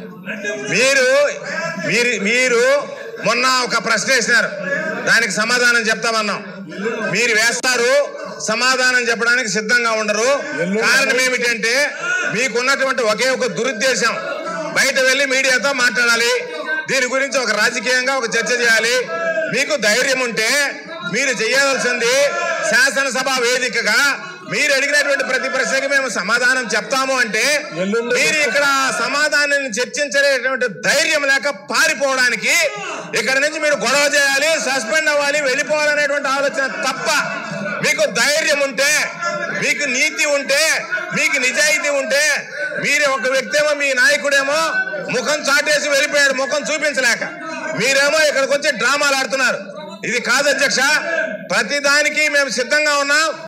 మీరు మీరు మీరు మొన్న ఒక ప్రశ్న వేసినారు దానికి సమాధానం చెప్తామన్నాం మీరు వేస్తారు సమాధానం చెప్పడానికి సిద్ధంగా ఉండరు కారణం ఏమిటంటే మీకున్నటువంటి ఒకే ఒక దురుద్దేశం బయట వెళ్ళి మీడియాతో మాట్లాడాలి దీని గురించి ఒక రాజకీయంగా ఒక చర్చ చేయాలి మీకు ధైర్యం ఉంటే మీరు చేయాల్సింది శాసనసభ వేదికగా మీరు అడిగినటువంటి ప్రతి ప్రశ్నకి మేము సమాధానం చెప్తాము అంటే మీరు ఇక్కడ సమాధానాన్ని చర్చించలేటువంటి ధైర్యం లేక పారిపోవడానికి ఇక్కడ నుంచి మీరు గొడవ చేయాలి సస్పెండ్ అవ్వాలి వెళ్ళిపోవాలనేటువంటి ఆలోచన తప్ప మీకు ధైర్యం ఉంటే మీకు నీతి ఉంటే మీకు నిజాయితీ ఉంటే మీరు ఒక వ్యక్తి ఏమో మీ నాయకుడేమో ముఖం చాటేసి వెళ్ళిపోయాడు ముఖం చూపించలేక మీరేమో ఇక్కడికి వచ్చి డ్రామాలు ఆడుతున్నారు ఇది కాదు అధ్యక్ష ప్రతిదానికి మేము సిద్ధంగా ఉన్నాం